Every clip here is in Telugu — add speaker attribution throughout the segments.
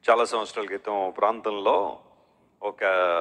Speaker 1: చాలా సంవత్సరాల క్రితం ఓ ప్రాంతంలో ఒక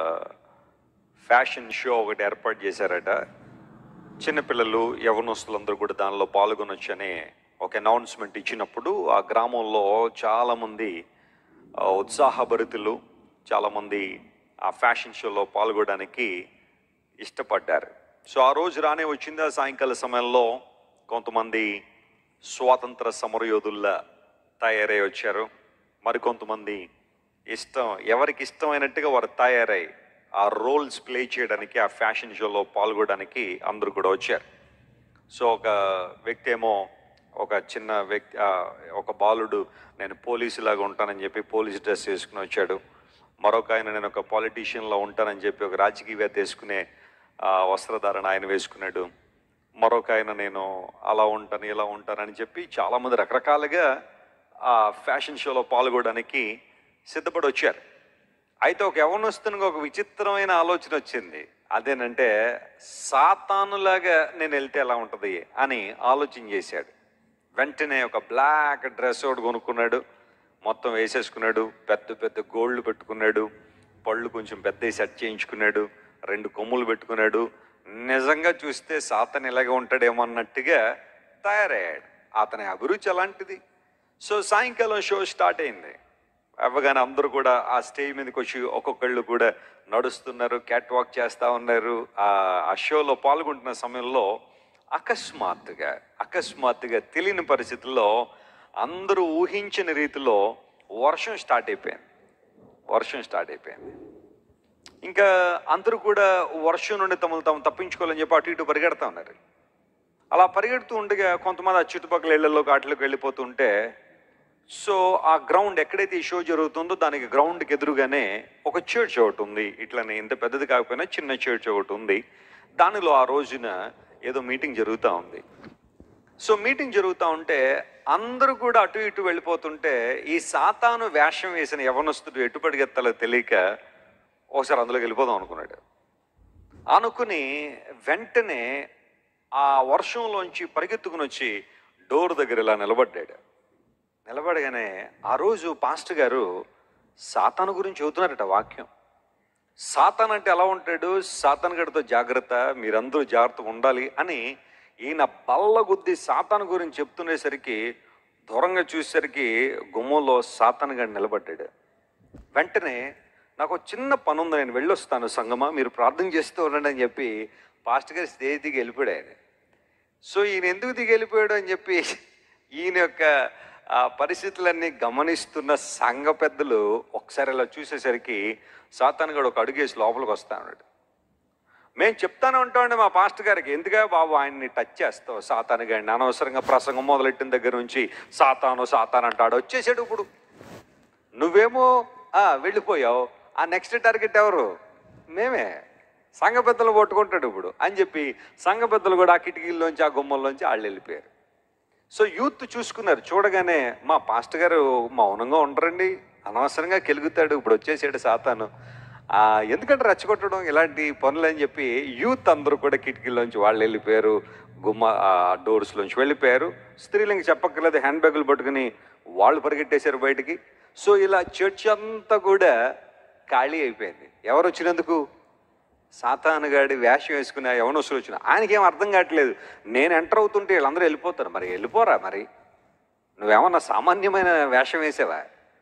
Speaker 1: ఫ్యాషన్ షో ఒకటి ఏర్పాటు చేశారట చిన్నపిల్లలు యవనస్తులందరూ కూడా దానిలో పాల్గొనొచ్చని ఒక అనౌన్స్మెంట్ ఇచ్చినప్పుడు ఆ గ్రామంలో చాలామంది ఆ, ఉత్సాహభరితులు చాలామంది ఆ ఫ్యాషన్ షోలో పాల్గొనడానికి ఇష్టపడ్డారు సో ఆ రోజు రానే వచ్చింది ఆ సాయంకాల సమయంలో కొంతమంది స్వాతంత్ర సమరయోధుల్లా తయారై వచ్చారు మరికొంతమంది ఇష్టం ఎవరికి ఇష్టమైనట్టుగా వారు తయారై ఆ రోల్స్ ప్లే చేయడానికి ఆ ఫ్యాషన్ షోలో పాల్గొనడానికి అందరూ కూడా వచ్చారు సో ఒక వ్యక్తి ఏమో ఒక చిన్న వ్యక్తి ఆ, ఒక బాలుడు నేను పోలీసు లాగా ఉంటానని చెప్పి పోలీస్ డ్రెస్ వేసుకుని వచ్చాడు మరొక ఆయన నేను ఒక పాలిటీషియన్లో ఉంటానని చెప్పి ఒక రాజకీయవేత్త వేసుకునే ఆ, వస్త్రధారణ ఆయన వేసుకున్నాడు మరొక ఆయన నేను అలా ఉంటాను ఇలా ఉంటానని చెప్పి చాలామంది రకరకాలుగా ఆ ఫ్యాషన్ షోలో పాల్గొనడానికి సిద్ధపడి వచ్చారు అయితే ఒక యవనస్తునికి ఒక విచిత్రమైన ఆలోచన వచ్చింది అదేనంటే సాతానులాగా నేను వెళ్తే ఎలా ఉంటుంది అని ఆలోచన చేశాడు వెంటనే ఒక బ్లాక్ డ్రెస్ ఒకటి కొనుక్కున్నాడు మొత్తం వేసేసుకున్నాడు పెద్ద పెద్ద గోల్డ్ పెట్టుకున్నాడు పళ్ళు కొంచెం పెద్ద సెట్ చేయించుకున్నాడు రెండు కొమ్ములు పెట్టుకున్నాడు నిజంగా చూస్తే సాతన్ ఇలాగే ఉంటాడేమో అన్నట్టుగా తయారయ్యాడు అతని అభిరుచి అలాంటిది సో సాయంకాలం షో స్టార్ట్ అయింది అవ్వగానే అందరూ కూడా ఆ స్టేజ్ మీదకి వచ్చి ఒక్కొక్కళ్ళు కూడా నడుస్తున్నారు క్యాట్ వాక్ చేస్తూ ఉన్నారు ఆ ఆ షోలో పాల్గొంటున్న సమయంలో అకస్మాత్తుగా అకస్మాత్తుగా తెలియని పరిస్థితుల్లో అందరూ ఊహించిన రీతిలో వర్షం స్టార్ట్ అయిపోయింది వర్షం స్టార్ట్ అయిపోయింది ఇంకా అందరూ కూడా వర్షం నుండి తమను తాము తప్పించుకోవాలని చెప్పి అటు ఇటు పరిగెడతా ఉన్నారు అలా పరిగెడుతూ ఉండగా కొంతమంది ఆ చుట్టుపక్కల ఇళ్లలోకి వాటిలోకి వెళ్ళిపోతుంటే సో ఆ గ్రౌండ్ ఎక్కడైతే ఈ షో జరుగుతుందో దానికి గ్రౌండ్కి ఎదురుగానే ఒక చర్చ్ ఒకటి ఉంది ఇట్లనే ఇంత పెద్దది కాకపోయినా చిన్న చర్చ్ ఒకటి ఉంది దానిలో ఆ రోజున ఏదో మీటింగ్ జరుగుతూ ఉంది సో మీటింగ్ జరుగుతూ ఉంటే అందరూ కూడా అటు ఇటు వెళ్ళిపోతుంటే ఈ సాతాను వేషం వేసిన యవనస్తుడు ఎటు పరిగెత్తాలో తెలియక ఒకసారి అందులోకి వెళ్ళిపోదాం అనుకున్నాడు అనుకుని వెంటనే ఆ వర్షంలోంచి పరిగెత్తుకుని వచ్చి డోర్ దగ్గర ఇలా నిలబడ్డాడు నిలబడగానే ఆ రోజు పాస్టర్ గారు సాతాను గురించి చదువుతున్నారట వాక్యం సాతాన్ అంటే ఎలా ఉంటాడు సాతాన్ గడితో జాగ్రత్త మీరందరూ జాగ్రత్తగా ఉండాలి అని ఈయన బల్ల గుద్ది సాతాన్ గురించి చెప్తునేసరికి దూరంగా చూసేసరికి గుమ్మంలో సాతాన్ గడి నిలబడ్డాడు వెంటనే నాకు ఒక చిన్న పని ఉంది నేను వెళ్ళొస్తాను సంగమా మీరు ప్రార్థన చేస్తూ ఉండండి అని చెప్పి పాస్టర్ గారి స్టేజ్ దిగి వెళ్ళిపోయాడు ఆయన సో ఈయన ఎందుకు దిగి వెళ్ళిపోయాడు అని చెప్పి ఈయన యొక్క ఆ పరిస్థితులన్నీ గమనిస్తున్న సంఘ పెద్దలు ఒకసారి ఇలా చూసేసరికి సాతానుగాడు ఒక అడుగేసి లోపలికి వస్తా ఉన్నాడు మేము చెప్తానే ఉంటామండి మా పాస్టర్ గారికి ఎందుగా బాబు ఆయన్ని టచ్ చేస్తావు సాతాను గాడిని అనవసరంగా ప్రసంగం మొదలెట్టిన దగ్గర నుంచి సాతాను సాతాను అంటాడు వచ్చేసాడు ఇప్పుడు నువ్వేమో ఆ, వెళ్ళిపోయావు ఆ నెక్స్ట్ టార్గెట్ ఎవరు మేమే సంఘ పెద్దలు పట్టుకుంటాడు ఇప్పుడు అని చెప్పి సంఘ పెద్దలు కూడా ఆ కిటికీల్లోంచి ఆ గుమ్మల్లోంచి వాళ్ళు వెళ్ళిపోయారు సో యూత్ చూసుకున్నారు చూడగానే మా పాస్టర్ గారు మౌనంగా ఉండరండి అనవసరంగా కెలుగుతాడు ఇప్పుడు వచ్చేసాడు సాతాను ఆ, ఎందుకంటే రెచ్చగొట్టడం ఇలాంటి పనులు అని చెప్పి యూత్ అందరూ కూడా కిటికీలోంచి వాళ్ళు వెళ్ళిపోయారు గుమ్మ ఆ, డోర్స్లోంచి వెళ్ళిపోయారు స్త్రీలకు చెప్పక్కర్లేదు హ్యాండ్ బ్యాగులు పట్టుకుని వాళ్ళు పరిగెట్టేశారు బయటికి సో ఇలా చర్చ్ అంతా కూడా ఖాళీ అయిపోయింది ఎవరు వచ్చినందుకు సాతానుగాడి వేషం వేసుకుని యవనస్తులు వచ్చిన ఆయనకేం అర్థం కావట్లేదు నేను ఎంటర్ అవుతుంటే వీళ్ళందరూ వెళ్ళిపోతారు మరి వెళ్ళిపోరా మరి నువ్వేమన్నా సామాన్యమైన వేషం వేసావా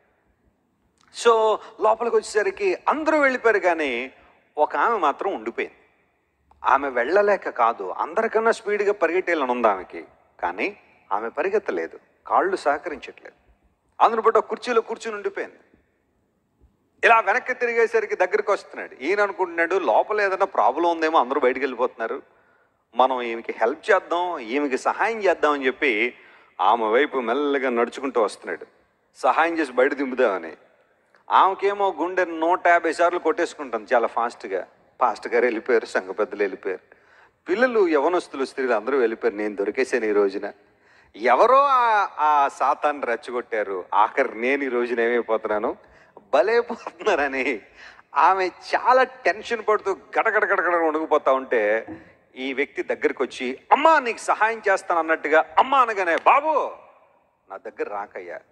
Speaker 1: సో లోపలికి వచ్చేసరికి అందరూ వెళ్ళిపోయారు కానీ ఒక ఆమె మాత్రం ఉండిపోయింది ఆమె వెళ్ళలేక కాదు అందరికన్నా స్పీడ్గా పరిగెట్టేయాలని ఉంది ఆమెకి కానీ ఆమె పరిగెత్తలేదు కాళ్ళు సహకరించట్లేదు అందును బట్టి ఒక కుర్చీలో కూర్చుని ఉండిపోయింది ఇలా వెనక్కి తిరిగేసరికి దగ్గరికి వస్తున్నాడు ఈయన అనుకుంటున్నాడు లోపల ఏదైనా ప్రాబ్లం ఉందేమో అందరూ బయటికి వెళ్ళిపోతున్నారు మనం ఈమెకి హెల్ప్ చేద్దాం ఈమెకి సహాయం చేద్దాం అని చెప్పి ఆమె వైపు మెల్లగా నడుచుకుంటూ వస్తున్నాడు సహాయం చేసి బయట దింపుదామని ఆమెకేమో గుండె నూట యాభై సార్లు కొట్టేసుకుంటాం చాలా ఫాస్ట్గా ఫాస్ట్ గారు వెళ్ళిపోయారు సంఘ పెద్దలు వెళ్ళిపోయారు పిల్లలు యవనస్తులు స్త్రీలు అందరూ వెళ్ళిపోయారు నేను దొరికేసాను ఈ రోజున ఎవరో ఆ- ఆ సాతాన్ని రెచ్చగొట్టారు ఆఖరి నేను ఈ రోజున ఏమైపోతున్నాను బలైపోతున్నారని ఆమె చాలా టెన్షన్ పడుతూ గడగడ గడగడ వణుకుపోతా ఉంటే ఈ వ్యక్తి దగ్గరికి వచ్చి అమ్మా నీకు సహాయం చేస్తాను అన్నట్టుగా అమ్మా అనగానే బాబు నా దగ్గర రాకయ్యా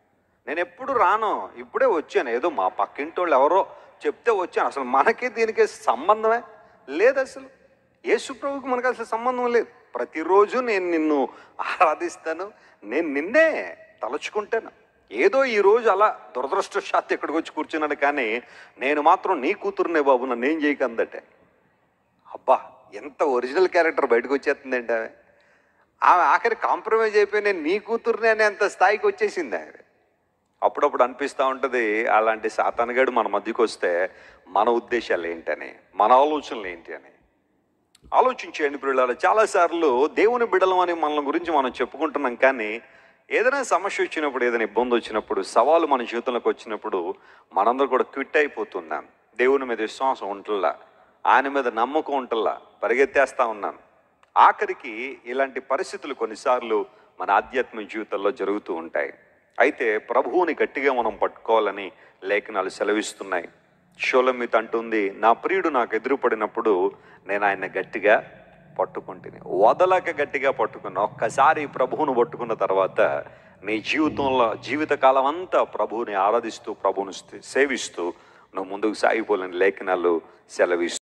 Speaker 1: నేను ఎప్పుడు రాను ఇప్పుడే వచ్చాను ఏదో మా పక్కింటి వాళ్ళు ఎవరో చెప్తే వచ్చాను అసలు మనకి దీనికి సంబంధమే లేదు అసలు యేసు ప్రభుకి మనకు అసలు సంబంధం లేదు ప్రతిరోజు నేను నిన్ను ఆరాధిస్తాను నేను నిన్నే తలుచుకుంటాను ఏదో ఈ రోజు అలా దురదృష్టశాత్తు ఇక్కడికి వచ్చి కూర్చున్నాను కానీ నేను మాత్రం నీ కూతురునే బాబు నన్ను ఏం చేయకందటే అబ్బా ఎంత ఒరిజినల్ క్యారెక్టర్ బయటకు వచ్చేస్తుందండి ఆమె ఆమె ఆఖరి కాంప్రమైజ్ అయిపోయి నేను నీ కూతురునే అనేంత స్థాయికి వచ్చేసింది ఆమె అప్పుడప్పుడు అనిపిస్తూ ఉంటుంది అలాంటి సాతానగాడు మన మధ్యకి వస్తే మన ఉద్దేశాలు ఏంటని మన ఆలోచనలు ఏంటి అని ఆలోచించేయండి పిల్లలు చాలాసార్లు దేవుని బిడలం అని మన గురించి మనం చెప్పుకుంటున్నాం కానీ ఏదైనా సమస్య వచ్చినప్పుడు ఏదైనా ఇబ్బంది వచ్చినప్పుడు సవాలు మన జీవితంలోకి వచ్చినప్పుడు మనందరూ కూడా క్విట్ అయిపోతున్నాం దేవుని మీద విశ్వాసం ఉంటల్లా ఆయన మీద నమ్మకం ఉంటల్లా పరిగెత్తేస్తా ఉన్నాం ఆఖరికి ఇలాంటి పరిస్థితులు కొన్నిసార్లు మన ఆధ్యాత్మిక జీవితంలో జరుగుతూ ఉంటాయి అయితే ప్రభువుని గట్టిగా మనం పట్టుకోవాలని లేఖనాలు సెలవిస్తున్నాయి షోలమిత్ అంటుంది నా ప్రియుడు నాకు ఎదురుపడినప్పుడు నేను ఆయన గట్టిగా పట్టుకుంటుని వదలక గట్టిగా పట్టుకున్నా ఒక్కసారి ప్రభువును పట్టుకున్న తర్వాత నీ జీవితంలో జీవితకాలం అంతా ప్రభువుని ఆరాధిస్తూ ప్రభువుని సేవిస్తూ నువ్వు ముందుకు సాగిపోలేని లేఖనాలు సెలవిస్తూ